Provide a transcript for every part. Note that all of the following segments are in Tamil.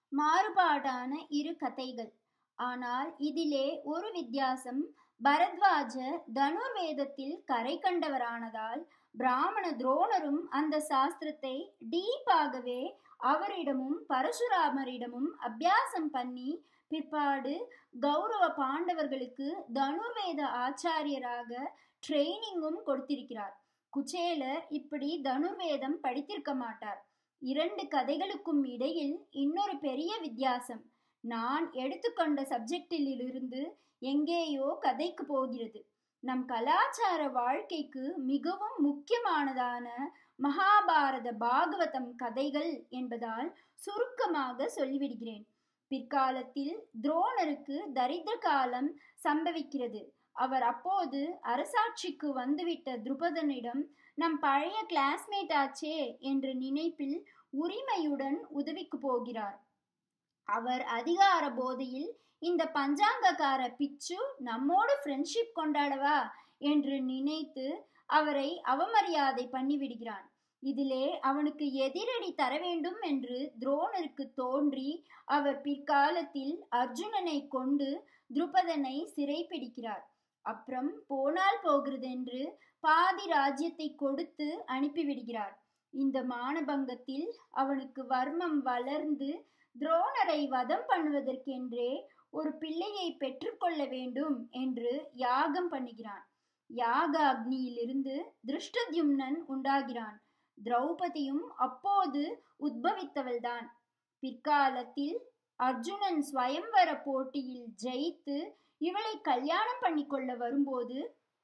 மாறுபாடான இரு கதைகள் ஆனால் இதிலே ஒரு வித்தியாசம் பரத்வாஜர் தனுர்வேதத்தில் கரை கண்டவரானதால் பிராமண துரோணரும் அந்த சாஸ்திரத்தை டீப்பாகவே அவரிடமும் பரசுராமரிடமும் அபியாசம் பண்ணி பிற்பாடு கௌரவ பாண்டவர்களுக்கு தனுர்வேத ஆச்சாரியராக ட்ரைனிங்கும் கொடுத்திருக்கிறார் குச்சேலர் இப்படி தனுர்வேதம் படித்திருக்க மாட்டார் இரண்டு கதைகளுக்கும் இடையில் இன்னொரு பெரிய வித்தியாசம் நான் எடுத்துக்கொண்ட சப்ஜெக்டிலிருந்து எங்கேயோ கதைக்கு போகிறது நம் கலாச்சார வாழ்க்கைக்கு மிகவும் முக்கியமானதான மகாபாரத பாகவதம் கதைகள் என்பதால் சுருக்கமாக சொல்லிவிடுகிறேன் பிற்காலத்தில் துரோணருக்கு தரித்திர காலம் சம்பவிக்கிறது அவர் அப்போது அரசாட்சிக்கு வந்துவிட்ட துருபதனிடம் நம் பழைய கிளாஸ்மேட் ஆச்சே என்ற நினைப்பில் உரிமையுடன் உதவிக்கு போகிறார் அவர் அதிகார போதையில் இந்த பஞ்சாங்கக்கார பிச்சு நம்மோடு ஃப்ரெண்ட்ஷிப் கொண்டாடவா என்று நினைத்து அவரை அவமரியாதை பண்ணிவிடுகிறான் இதிலே அவனுக்கு எதிரடி தர வேண்டும் என்று துரோணருக்கு தோன்றி அவர் பிற்காலத்தில் அர்ஜுனனை கொண்டு துருபதனை சிறைப்பிடிக்கிறார் அப்புறம் போனால் போகிறதென்று பாதி ராஜ்யத்தை கொடுத்து அனுப்பிவிடுகிறார் இந்த மானபங்கத்தில் அவனுக்கு வர்மம் வளர்ந்து துரோணரை வதம் பண்ணுவதற்கென்றே ஒரு பிள்ளையை பெற்றுக்கொள்ள வேண்டும் என்று யாகம் பண்ணுகிறான் யாக அக்னியிலிருந்து திருஷ்டத்யும்னன் உண்டாகிறான் திரௌபதியும் அப்போது உத்பவித்தவள்தான் பிற்காலத்தில் அர்ஜுனன் ஸ்வயம்வர போட்டியில் ஜெயித்து இவளை கல்யாணம் பண்ணிக்கொள்ள வரும்போது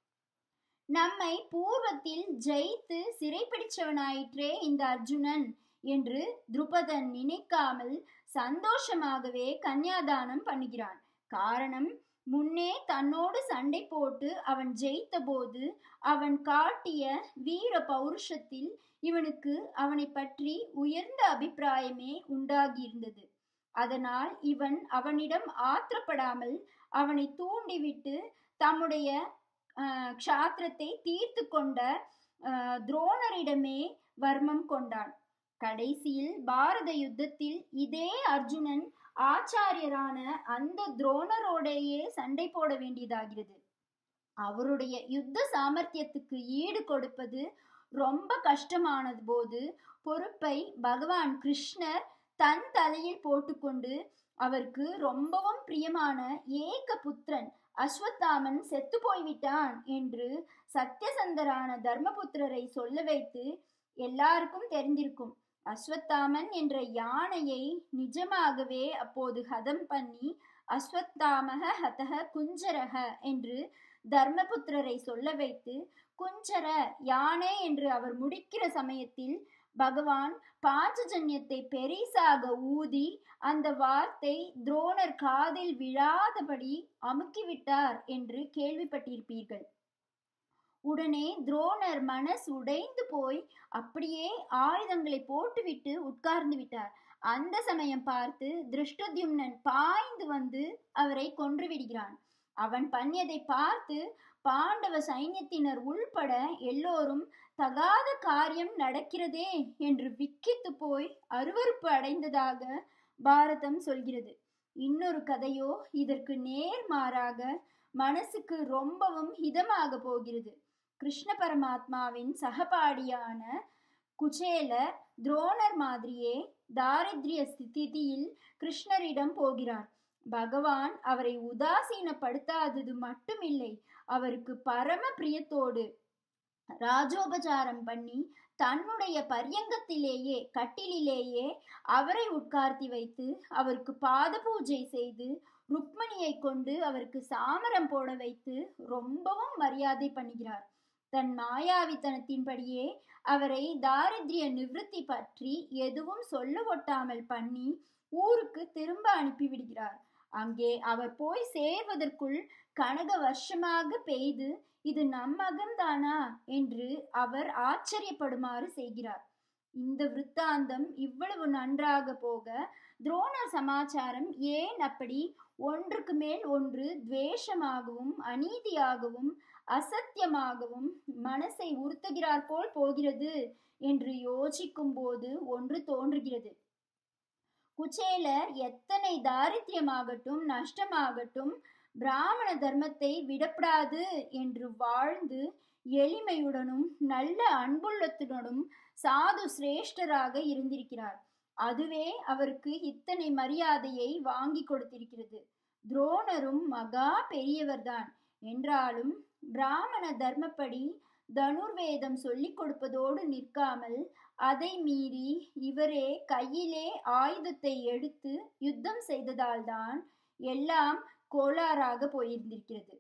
நம்மை பூர்வத்தில் ஜெயித்து சிறைப்பிடிச்சவனாயிற்றே இந்த அர்ஜுனன் என்று துருபதன் நினைக்காமல் சந்தோஷமாகவே கன்னியாதானம் பண்ணுகிறான் காரணம் முன்னே தன்னோடு சண்டை போட்டு அவன் ஜெயித்த போது அவன் காட்டிய வீர பௌருஷத்தில் இவனுக்கு அவனை பற்றி உயர்ந்த அபிப்பிராயமே உண்டாகியிருந்தது அதனால் இவன் அவனிடம் ஆத்திரப்படாமல் அவனை தூண்டிவிட்டு தம்முடைய க்ஷாத்திரத்தை தீர்த்து கொண்ட துரோணரிடமே வர்மம் கொண்டான் கடைசியில் பாரத யுத்தத்தில் இதே அர்ஜுனன் ஆச்சாரியரான அந்த துரோணரோடையே சண்டை போட வேண்டியதாகிறது அவருடைய யுத்த சாமர்த்தியத்துக்கு ஈடு கொடுப்பது ரொம்ப கஷ்டமானது போது பொறுப்பை பகவான் கிருஷ்ணர் தன் தலையில் போட்டுக்கொண்டு அவருக்கு ரொம்பவும் பிரியமான ஏக புத்திரன் அஸ்வத்தாமன் செத்து போய்விட்டான் என்று சத்தியசந்தரான தர்மபுத்திரரை சொல்ல வைத்து எல்லாருக்கும் தெரிந்திருக்கும் அஸ்வத்தாமன் என்ற யானையை நிஜமாகவே அப்போது ஹதம் பண்ணி அஸ்வத்தாமக ஹதக குஞ்சரக என்று தர்மபுத்திரரை சொல்ல வைத்து குஞ்சர யானை என்று அவர் முடிக்கிற சமயத்தில் பகவான் பாஞ்சஜன்யத்தை பெரிசாக ஊதி அந்த வார்த்தை துரோணர் காதில் விழாதபடி அமுக்கிவிட்டார் என்று கேள்விப்பட்டிருப்பீர்கள் உடனே துரோணர் மனசு உடைந்து போய் அப்படியே ஆயுதங்களை போட்டுவிட்டு உட்கார்ந்து விட்டார் அந்த சமயம் பார்த்து திருஷ்டத்யும்னன் பாய்ந்து வந்து அவரை கொன்று விடுகிறான் அவன் பண்ணியதை பார்த்து பாண்டவ சைன்யத்தினர் உள்பட எல்லோரும் தகாத காரியம் நடக்கிறதே என்று விக்கித்து போய் அருவறுப்பு அடைந்ததாக பாரதம் சொல்கிறது இன்னொரு கதையோ இதற்கு நேர்மாறாக மனசுக்கு ரொம்பவும் ஹிதமாக போகிறது கிருஷ்ண பரமாத்மாவின் சகபாடியான குச்சேலர் துரோணர் மாதிரியே தாரித்ரிய ஸ்திதியில் கிருஷ்ணரிடம் போகிறார் பகவான் அவரை உதாசீனப்படுத்தாதது மட்டுமில்லை அவருக்கு பரம பிரியத்தோடு ராஜோபசாரம் பண்ணி தன்னுடைய பரியங்கத்திலேயே கட்டிலேயே அவரை உட்கார்த்தி வைத்து அவருக்கு பாத பூஜை செய்து ருக்மணியை கொண்டு அவருக்கு சாமரம் போட வைத்து ரொம்பவும் மரியாதை பண்ணுகிறார் தன் மாயாவித்தனத்தின்படியே அவரை தாரித்ரிய நிவிருத்தி பற்றி எதுவும் சொல்ல ஒட்டாமல் பண்ணி ஊருக்கு திரும்ப அனுப்பிவிடுகிறார் அங்கே அவர் போய் சேர்வதற்குள் கனக வருஷமாக பெய்து இது நம் மகன்தானா என்று அவர் ஆச்சரியப்படுமாறு செய்கிறார் இந்த விற்த்தாந்தம் இவ்வளவு நன்றாக போக துரோண சமாச்சாரம் ஏன் அப்படி ஒன்றுக்கு மேல் ஒன்று துவேஷமாகவும் அநீதியாகவும் அசத்தியமாகவும் மனசை உறுத்துகிறார் போல் போகிறது என்று யோசிக்கும் போது ஒன்று தோன்றுகிறது குச்சேலர் எத்தனை தாரித்யமாகட்டும் நஷ்டமாகட்டும் பிராமண தர்மத்தை விடப்படாது என்று வாழ்ந்து எளிமையுடனும் நல்ல அன்புள்ளத்துடனும் சாது சிரேஷ்டராக இருந்திருக்கிறார் அதுவே அவருக்கு இத்தனை மரியாதையை வாங்கி கொடுத்திருக்கிறது துரோணரும் மகா பெரியவர்தான் என்றாலும் பிராமண தர்மப்படி தனுர்வேதம் சொல்லிக் கொடுப்பதோடு நிற்காமல் அதை மீறி இவரே கையிலே ஆயுதத்தை எடுத்து யுத்தம் செய்ததால்தான் எல்லாம் கோளாறாக போயிருந்திருக்கிறது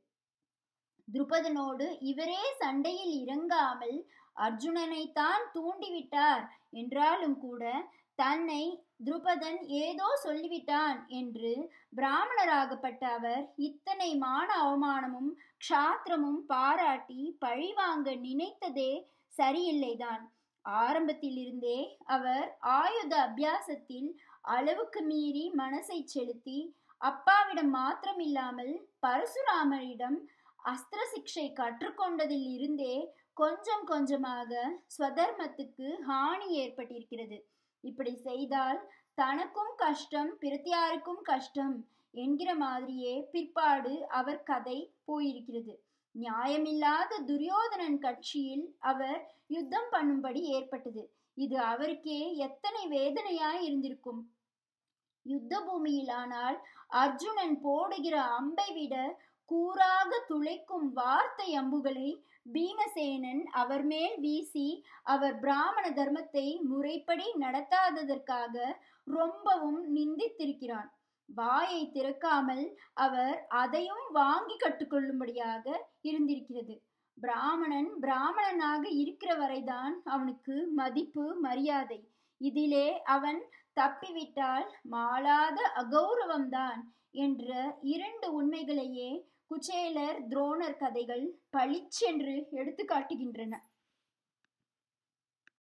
துருபதனோடு இவரே சண்டையில் இறங்காமல் அர்ஜுனனை தான் தூண்டிவிட்டார் என்றாலும் கூட தன்னை துருபதன் ஏதோ சொல்லிவிட்டான் என்று பிராமணராகப்பட்ட அவர் இத்தனை மான அவமானமும் க்ஷாத்திரமும் பாராட்டி பழிவாங்க நினைத்ததே சரியில்லைதான் ஆரம்பத்திலிருந்தே அவர் ஆயுத அபியாசத்தில் அளவுக்கு மீறி மனசை செலுத்தி அப்பாவிடம் மாத்திரமில்லாமல் பரசுராமரிடம் அஸ்திர சிக்ஷை கற்றுக்கொண்டதில் இருந்தே கொஞ்சம் கொஞ்சமாக ஸ்வதர்மத்துக்கு ஹானி ஏற்பட்டிருக்கிறது இப்படி செய்தால் தனக்கும் கஷ்டம் பிரத்தியாருக்கும் கஷ்டம் என்கிற மாதிரியே பிற்பாடு அவர் கதை போயிருக்கிறது நியாயமில்லாத துரியோதனன் கட்சியில் அவர் யுத்தம் பண்ணும்படி ஏற்பட்டது இது அவருக்கே எத்தனை வேதனையாய் இருந்திருக்கும் யுத்த பூமியிலானால் அர்ஜுனன் போடுகிற அம்பை விட கூறாக துளைக்கும் வார்த்தை அம்புகளை பீமசேனன் அவர் மேல் வீசி அவர் பிராமண தர்மத்தை முறைப்படி நடத்தாததற்காக ரொம்பவும் நிந்தித்திருக்கிறான் வாயை திறக்காமல் அவர் அதையும் வாங்கி கற்றுக்கொள்ளும்படியாக இருந்திருக்கிறது பிராமணன் பிராமணனாக இருக்கிற வரைதான் அவனுக்கு மதிப்பு மரியாதை இதிலே அவன் தப்பிவிட்டால் மாளாத அகௌரவம்தான் என்ற இரண்டு உண்மைகளையே குச்சேலர் துரோணர் கதைகள் பளிச்சென்று எடுத்து காட்டுகின்றன